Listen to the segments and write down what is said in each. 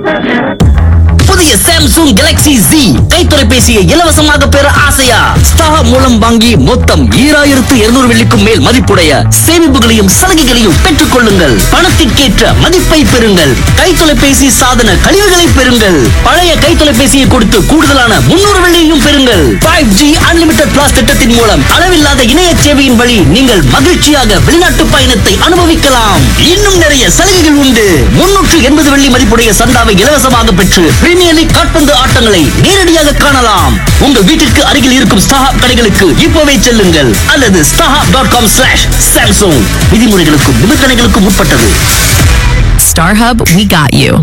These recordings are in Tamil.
புதிய சாம்சங் கேலக்ஸி Z கைத்தொலைபேசியை இலவசமாக பெற ஆசையா ஸ்டார் மூலம் வாங்கி மொத்தம் ஈராயிரத்து இருநூறு வெள்ளிக்கும் மேல் மதிப்புடைய சேமிப்புகளையும் சலுகைகளையும் பெற்றுக் கொள்ளுங்கள் பணத்திற்கேற்ற மதிப்பை பெறுங்கள் கைத்தொலைபேசி சாதன கழிவுகளை பெறுங்கள் பழைய கைத்தொலைபேசியை கொடுத்து கூடுதலான முன்னூறு வெள்ளியையும் பெறுங்கள் ஃபைவ் ஜி அன்லிமிடெட் பிளாஸ் திட்டத்தின் மூலம் அளவில்லாத இணைய சேவையின் வழி நீங்கள் மகிழ்ச்சியாக வெளிநாட்டு பயணத்தை அனுபவிக்கலாம் இன்னும் நிறைய சலுகைகள் உண்டு முன்னூற்று எண்பது வெள்ளி மதிப்புடைய சந்தாவை இலவசமாக பெற்று பிரீமியர் லீக் காட்பந்து ஆட்டங்களை நேரடியாக காணலாம் உங்கள் வீட்டிற்கு அருகில் இருக்கும் ஸ்டாஹாப் கடைகளுக்கு இப்போவே செல்லுங்கள் அல்லது star hub dot com slash Samsung விதிமுறைகளுக்கும் நிபந்தனைகளுக்கும் உட்பட்டது Star Hub, we got you.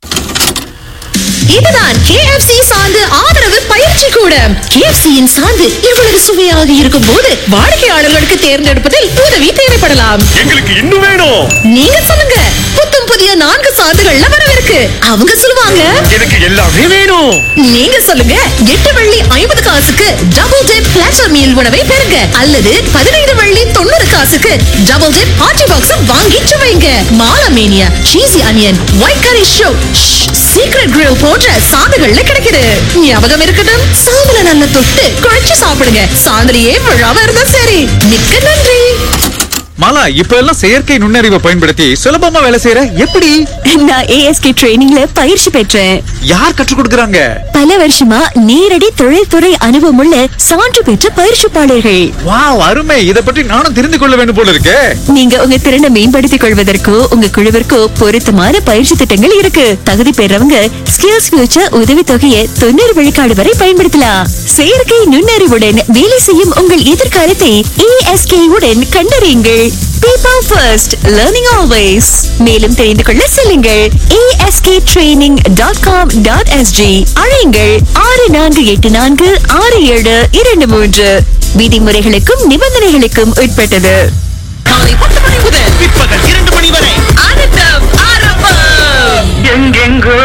இதுதான் KFC சார்ந்து ஆதரவு பயிற்சி கூடம் KFC யின் சார்ந்து இவ்வளவு சுவையாக இருக்கும் போது வாடிக்கையாளர்களுக்கு தேர்ந்தெடுப்பதில் உதவி தேவைப்படலாம் எங்களுக்கு இன்னும் வேணும் நீங்க சொல்லுங்க புத்தம் புதிய நான்கு சார்ந்துகள்ல வரவிருக்கு அவங்க சொல்லுவாங்க எனக்கு எல்லாமே வேணும் நீங்க சொல்லுங்க எட்டு வெள்ளி ஐம்பது காசுக்கு டபுள் டிப் பிளாட்டர் மீல் உணவை பெறுங்க அல்லது பதினைந்து வெள்ளி தொண்ணூறு காசுக்கு டபுள் டிப் ஹாட்டி பாக்ஸ் வாங்கி சுவைங்க மாலமேனியா சீசி அனியன் ஒயிட் கரி ஷோ சீக்ரெட் கிரில் போன்ற சாந்துகள்ல கிடைக்குது ஞாபகம் இருக்கட்டும் சாந்துல நல்ல தொட்டு குழைச்சு சாப்பிடுங்க சாந்துலயே விழாம இருந்தா சரி மிக்க நன்றி மாலா இப்ப எல்லாம் செயற்கை நுண்ணறிவை பயன்படுத்தி சுலபமா வேலை செய்யற எப்படி நான் ஏஎஸ்கே ட்ரைனிங்ல பயிற்சி பெற்றேன் யார் கற்றுக் கொடுக்கறாங்க பல வருஷமா நேரடி தொழில்துறை அனுபவமுள்ள சான்று பெற்ற பயிற்சிப்பாளர்கள் வாவ் அருமை இத பற்றி நானும் தெரிந்து கொள்ள வேண்டும் போல இருக்கே நீங்க உங்க திறனை மேம்படுத்திக் கொள்வதற்கோ உங்க குழுவிற்கோ பொருத்தமான பயிற்சி திட்டங்கள் இருக்கு தகுதி பெறவங்க ஸ்கில்ஸ் ஃபியூச்சர் உதவி தொகையை தொண்ணூறு விழுக்காடு வரை பயன்படுத்தலாம் செயற்கை நுண்ணறிவுடன் வேலை செய்யும் உங்கள் எதிர்காலத்தை ஏஎஸ்கே உடன் கண்டறியுங்கள் பீப்பிள் ஃபர்ஸ்ட் லேர்னிங் ஆல்வேஸ் மேலும் தெரிந்து கொள்ள செல்லுங்கள் ASK training dot com dot SG அழையுங்கள் ஆறு நான்கு எட்டு நான்கு ஆறு ஏழு இரண்டு மூன்று விதிமுறைகளுக்கும் நிபந்தனைகளுக்கும் உட்பட்டது காலை பத்து மணி முதல் பிற்பகல் இரண்டு மணி வரை ஆனந்தம் ஆரம்பம் எங்கெங்கோ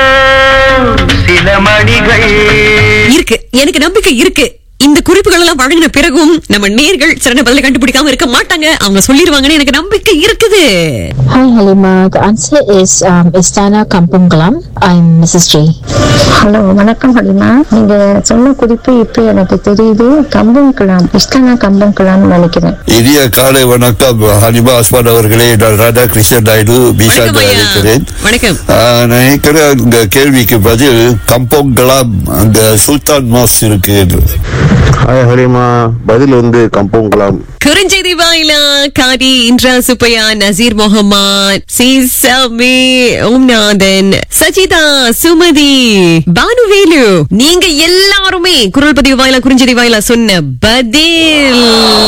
சில மணிகள் இருக்கு எனக்கு நம்பிக்கை இருக்கு இந்த குறிப்புகள் எல்லாம் வழங்கின பிறகும் நம்ம நேர்கள் சிறந்த பதில கண்டுபிடிக்காம இருக்க மாட்டாங்க அவங்க சொல்லிருவாங்கன்னு எனக்கு நம்பிக்கை இருக்குது Hi Halima, the answer is um, Istana Kampung Glam. I'm Mrs. J. Hello வணக்கம் ஹலிமா நீங்க சொன்ன குறிப்பு இப்ப எனக்கு தெரியுது கம்பங்கலாம் இஷ்டானா கம்பங்கலாம்னு நினைக்கிறேன் இனிய காலை வணக்கம் ஹனிமா அஸ்மான் அவர்களே நான் ராதா கிருஷ்ணன் நாயுடு பீஷா வணக்கம் ஐயா. இருக்கிறேன் வணக்கம் ஆஹ், நான் நினைக்கிறேன் உங்க கேள்விக்கு பதில் கம்போங்கலாம் அங்க சுல்தான் மாஸ் இருக்கு என்று ஹாய் ஹரிமா பதில் வந்து கம்போங்கலாம் குறுஞ்செய்தி வாயிலா காதி இன்றா சுப்பையா நசீர் முகமது சீசமி ஓம்நாதன் சஜிதா சுமதி பானுவேலு நீங்க எல்லாருமே குரல் பதிவு வாயிலா குறுஞ்செய்தி வாயிலா சொன்ன பதில்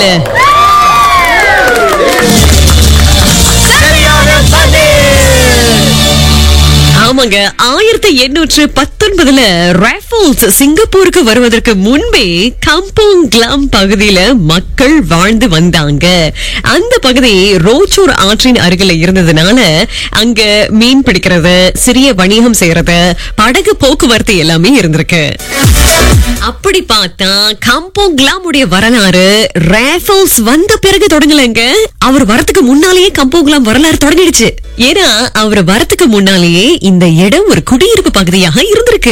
ஆமாங்க ஆயிரத்தி எண்ணூற்று பத்தொன்பதுல ராஃபல்ஸ் சிங்கப்பூருக்கு வருவதற்கு முன்பே கம்போங் கிளாம் பகுதியில மக்கள் வாழ்ந்து வந்தாங்க அந்த பகுதி ரோச்சூர் ஆற்றின் அருகில இருந்ததுனால அங்க மீன் பிடிக்கிறது சிறிய வணிகம் செய்யறது படகு போக்குவரத்து எல்லாமே இருந்திருக்கு அப்படி பார்த்தா கம்போங் கிளாமுடைய வரலாறு ராஃபல்ஸ் வந்த பிறகு தொடங்கலங்க அவர் வரத்துக்கு முன்னாலேயே கம்போங் கிளாம் வரலாறு தொடங்கிடுச்சு ஏன்னா அவர் வரத்துக்கு முன்னாலேயே இந்த இடம் ஒரு குடியிருப்பு பகுதியாக இருந்திருக்கு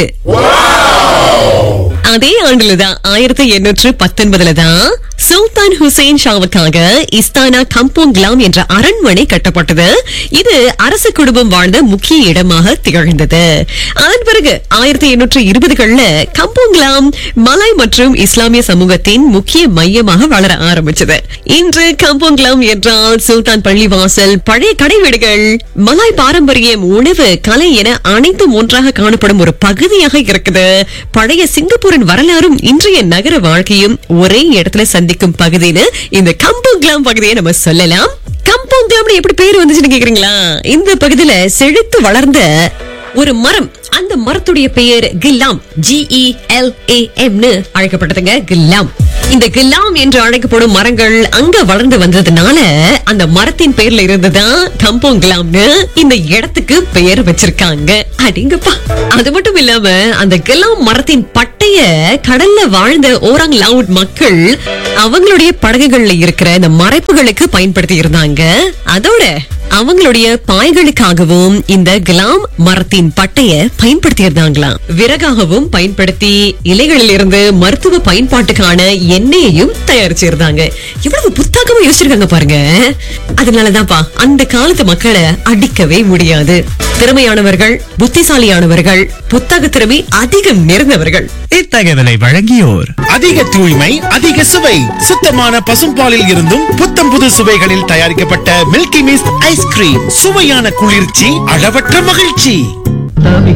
அதே ஆண்டுலதான் ஆயிரத்தி எண்ணூற்று பத்தொன்பதுல தான் சுல்தான் ஹுசைன் ஷாவுக்காக இஸ்தானா கம்போங் கிலாம் என்ற அரண்மனை கட்டப்பட்டது இது அரச குடும்பம் வாழ்ந்த முக்கிய இடமாக திகழ்ந்தது அதன் பிறகு ஆயிரத்தி எண்ணூற்று இருபதுகள்ல கம்போங் கிலாம் மலாய் மற்றும் இஸ்லாமிய சமூகத்தின் முக்கிய மையமாக வளர ஆரம்பிச்சது இன்று கம்போங் கிலாம் என்றால் சுல்தான் பள்ளிவாசல் பழைய கடை வீடுகள் மலாய் பாரம்பரியம் உணவு கலை என அனைத்தும் ஒன்றாக காணப்படும் ஒரு பகுதியாக இருக்குது பழைய சிங்கப்பூரின் வரலாறும் இன்றைய நகர வாழ்க்கையும் ஒரே இடத்துல சந்திக்கும் பகுதின்னு இந்த கம்போங்லாம் பகுதியை நம்ம சொல்லலாம் கம்போங்லாம்னு எப்படி பேர் வந்துச்சுன்னு கேக்குறீங்களா இந்த பகுதியில செழித்து வளர்ந்த ஒரு மரம் அந்த மரத்துடைய பெயர் கில்லாம் ஜிஇ எல் ஏ எம்னு அழைக்கப்பட்டதுங்க கில்லாம் இந்த கில்லாம் என்று அழைக்கப்படும் மரங்கள் அங்க வளர்ந்து வந்ததுனால அந்த மரத்தின் பெயர்ல இருந்துதான் கம்போங்கிலாம்னு இந்த இடத்துக்கு பெயர் வச்சிருக்காங்க அடிங்கப்பா அது மட்டும் இல்லாம அந்த கில்லாம் மரத்தின் பட்டை பண்டைய கடல்ல வாழ்ந்த ஓராங் லவுட் மக்கள் அவங்களுடைய படகுகள்ல இருக்கிற இந்த மறைப்புகளுக்கு பயன்படுத்தி இருந்தாங்க அதோட அவங்களுடைய பாய்களுக்காகவும் இந்த கிலாம் மரத்தின் பட்டைய பயன்படுத்தி இருந்தாங்களாம் விறகாகவும் பயன்படுத்தி இலைகளில் இருந்து மருத்துவ பயன்பாட்டுக்கான எண்ணெயையும் தயாரிச்சிருந்தாங்க எவ்வளவு புத்தாக்கமா யோசிச்சிருக்காங்க பாருங்க அதனாலதான்ப்பா அந்த காலத்து மக்களை அடிக்கவே முடியாது திறமையானவர்கள் புத்திசாலியானவர்கள் புத்தக திறமை அதிகம் நிறைந்தவர்கள் இத்தகவலை வழங்கியோர் அதிக தூய்மை அதிக சுவை சுத்தமான பசும்பாலில் இருந்தும் புத்தம் புது சுவைகளில் தயாரிக்கப்பட்ட மில்கி மிஸ்ட் ஐஸ்கிரீம் சுவையான குளிர்ச்சி அளவற்ற மகிழ்ச்சி